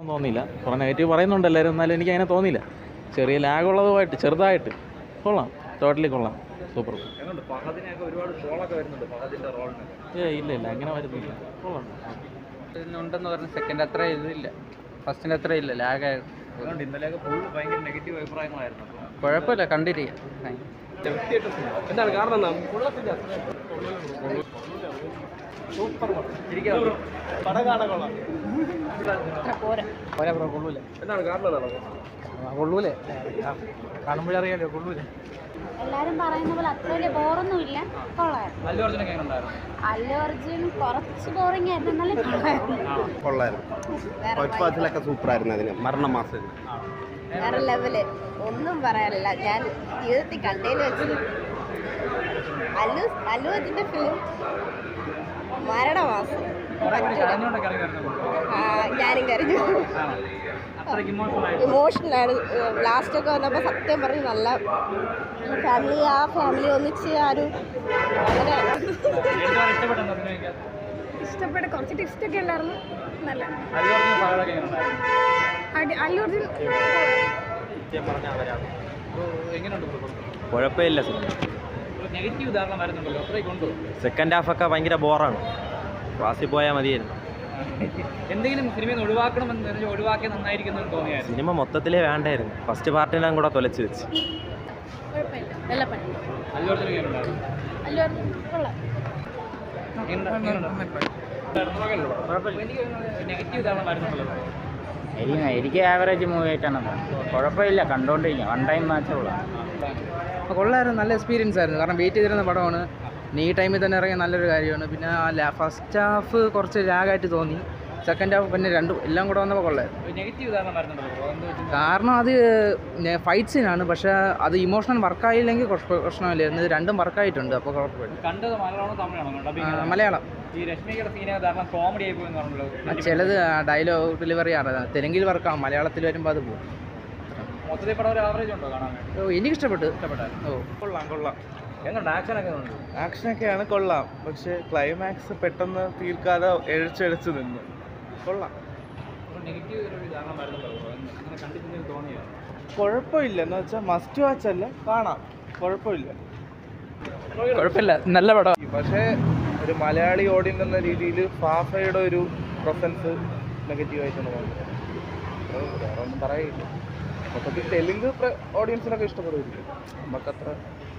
ഒന്നും തോന്നിയില്ല കുറേ നെഗറ്റീവ് പറയുന്നുണ്ട് എല്ലാവരും എന്നാലും എനിക്ക് അങ്ങനെ തോന്നിയില്ല ചെറിയ ലാഗ് ഉള്ളതുമായിട്ട് ചെറുതായിട്ട് കൊള്ളാം ടോട്ടലി കൊള്ളാം സൂപ്പർ എങ്ങനെയുണ്ട് ഫഹദിനെയൊക്കെ ഒരുപാട് ട്രോളൊക്കെ വരുന്നുണ്ട് ഫഹദിന്റെ റോളിനൊക്കെ ഏ ഇല്ല ഇല്ല അങ്ങനെ വരുന്നില്ല കൊള്ളാം ഉണ്ടെന്ന് പറഞ്ഞ സെക്കൻഡ് അത്ര ഇതില്ല ഫസ്റ്റിൻ്റെ അത്ര ഇല്ല ലാഗായിരുന്നു അതുകൊണ്ട് ഇന്നലെയൊക്കെ ഫുൾ ഭയങ്കര നെഗറ്റീവ് അഭിപ്രായങ്ങളായിരുന്നു കുഴപ്പമില്ല കണ്ടിരിക്കുക എന്താണ് കാരണം എന്താ പോരാ ബ്രോ കൊള്ളൂല എന്താണ് കാരണം എന്താണ് കൊള്ളൂലേ കാണുമ്പോഴറിയാലോ കൊള്ളൂലേ എല്ലാരും പറയുന്ന പോലെ അത്ര വലിയ ബോറൊന്നും ഇല്ല കൊള്ളായിരുന്നു അല്ലു അർജുനൊക്കെ എങ്ങനെ ഉണ്ടായിരുന്നു അല്ലു അർജുൻ കുറച്ച് ബോറിംഗ് ആയിരുന്നു എന്നാലും കൊള്ളായിരുന്നു കൊള്ളായിരുന്നു വേറെ ഫസ്റ്റ് പാസിലൊക്കെ സൂപ്പറായിരുന്നു അതിന് മരണമാസം വേറെ ലെവല് ഒന്നും പറയാനില്ല ഞാൻ ജീവിതത്തിൽ കണ്ടതിൽ വെച്ച് അല്ലു അല്ലു അർജുൻ്റെ ഫിലിം മരണമാസം കരഞ്ഞോണ്ടൊക്കെ ഇറങ്ങി വരുന്നത് ആ, ഞാനും കരഞ്ഞു അത്രയ്ക്ക് ഇമോഷണൽ ആയിട്ട് ഇമോഷണലാണ് ലാസ്റ്റ് ഒക്കെ വന്നപ്പോൾ സത്യം പറഞ്ഞ് നല്ല ഫാമിലി ആ ഫാമിലി ഒന്നിച്ച് ആ ഒരു അങ്ങനെ എന്താണ് ഇഷ്ടപ്പെട്ടത് അഭിനയിക്കാൻ ഇഷ്ടപ്പെട്ട കുറച്ച് ടിപ്സ് ഒക്കെ ഉണ്ടായിരുന്നു നല്ല അല്ലു അർജുൻ ഫഹദൊക്കെ എങ്ങനെ ഉണ്ടായിരുന്നു അടി അല്ലു അർജുൻ എങ്ങനെയുണ്ട് കുഴപ്പമില്ല നെഗറ്റീവ് ധാരണ വരുന്നുണ്ടല്ലോ അത്രയ്ക്ക് ഉണ്ടോ സെക്കൻഡ് ഹാഫൊക്കെ ഭയങ്കര ബോറാണ് ക്ലാസ്സിൽ പോയാൽ മതിയായിരുന്നു എന്തെങ്കിലും സിനിമയിൽ നിന്ന് ഒഴിവാക്കണമെന്ന് പറഞ്ഞ് ഒഴിവാക്കിയത് നന്നായിരിക്കുന്നു എന്ന് തോന്നിയായിരുന്നു സിനിമ മൊത്തത്തിലേ വേണ്ടായിരുന്നു ഫസ്റ്റ് പാർട്ടിനെല്ലാം കൂടെ തൊലച്ച് വെച്ച് കുഴപ്പമില്ല നല്ല പണി അല്ലു അർജുൻ എങ്ങനെ ഉണ്ടായിരുന്നു അല്ലു അർജുൻ കൊള്ളാം നെഗറ്റീവ് ധാരണ വരുന്നുണ്ടല്ലോ എനിക്ക് എനിക്ക് ആവറേജ് മൂവി ആയിട്ടാണ് കുഴപ്പമില്ല കണ്ടുകൊണ്ടിരിക്കുക വൺ ടൈം മാച്ചേ ഉള്ളൂ കൊള്ളായിരുന്നു നല്ല എക്സ്പീരിയൻസ് ആയിരുന്നു കാരണം വെയിറ്റ് ചെയ്തിരുന്ന പടമാണ് ഈ ടൈമിൽ തന്നെ ഇറങ്ങിയ നല്ലൊരു കാര്യമാണ് പിന്നെ ആ ഫസ്റ്റ് ഹാഫ് കുറച്ച് ലാഗായിട്ട് തോന്നി സെക്കൻഡ് ഹാഫ് പിന്നെ രണ്ടും എല്ലാം കൂടെ വന്നപ്പോൾ കൊള്ളായിരുന്നു നെഗറ്റീവ് ധാരണ വരുന്നുണ്ടല്ലോ എന്ത് വെച്ചാൽ കാരണം അത് ഫൈറ്റ് സീനാണ് പക്ഷേ അത് ഇമോഷണൽ വർക്കായില്ലെങ്കിൽ പ്രശ്നമില്ലായിരുന്നു ഇത് രണ്ടും വർക്കായിട്ടുണ്ട് അപ്പോൾ കുഴപ്പമില്ല കണ്ടത് മലയാളമാണോ തമിഴാണോ ആ, ഡബിങ് മലയാളം ഈ രശ്മികയുടെ സീനെ ധാരണ കോമഡി ആയി പോയെന്ന് ആ, പറഞ്ഞല്ലോ ചിലത് ഡയലോഗ് ഡെലിവറി ആണ് തെലുങ്കിൽ വർക്കാവും മലയാളത്തിൽ വരുമ്പോൾ അത് പോകും മൊത്തത്തിൽ പടം ഒരു ആവറേജ് ഉണ്ടോ കാണാൻ വേണ്ടി ഓ എനിക്കിഷ്ടപ്പെട്ടു ഇഷ്ടപ്പെട്ടായിരുന്നു ഓ കൊള്ളാം കൊള്ളാം എങ്ങനെ ആക്ഷനൊക്കെ ഉണ്ട് ആക്ഷനൊക്കെയാണ് കൊള്ളാം പക്ഷേ ക്ലൈമാക്സ് പെട്ടെന്ന് തീർക്കാതെ എഴിച്ചെഴിച്ച് നിന്നു കൊള്ളാം നെഗറ്റീവ് ഒരു ധാരണ വരുന്നുണ്ടല്ലോ അങ്ങനെ കണ്ടിട്ടുണ്ടെങ്കിൽ തോന്നിയോ കുഴപ്പമില്ല എന്ന് വെച്ചാൽ മസ്റ്റ് വാച്ച് അല്ല കാണാം കുഴപ്പമില്ല കുഴപ്പമില്ല നല്ല പടം പക്ഷേ ഒരു മലയാളി ഓഡിയൻസ് എന്ന രീതിയിൽ ഫാഫയുടെ ഒരു പ്രസൻസ് നെഗറ്റീവായിട്ടാണ് തോന്നുന്നത് അത് വേറെ ഒന്നും പറയില്ല മൊത്തത്തിൽ തെലുങ്ക് ഓഡിയൻസിനൊക്കെ ഇഷ്ടപ്പെടുമായിരിക്കും നമുക്കത്ര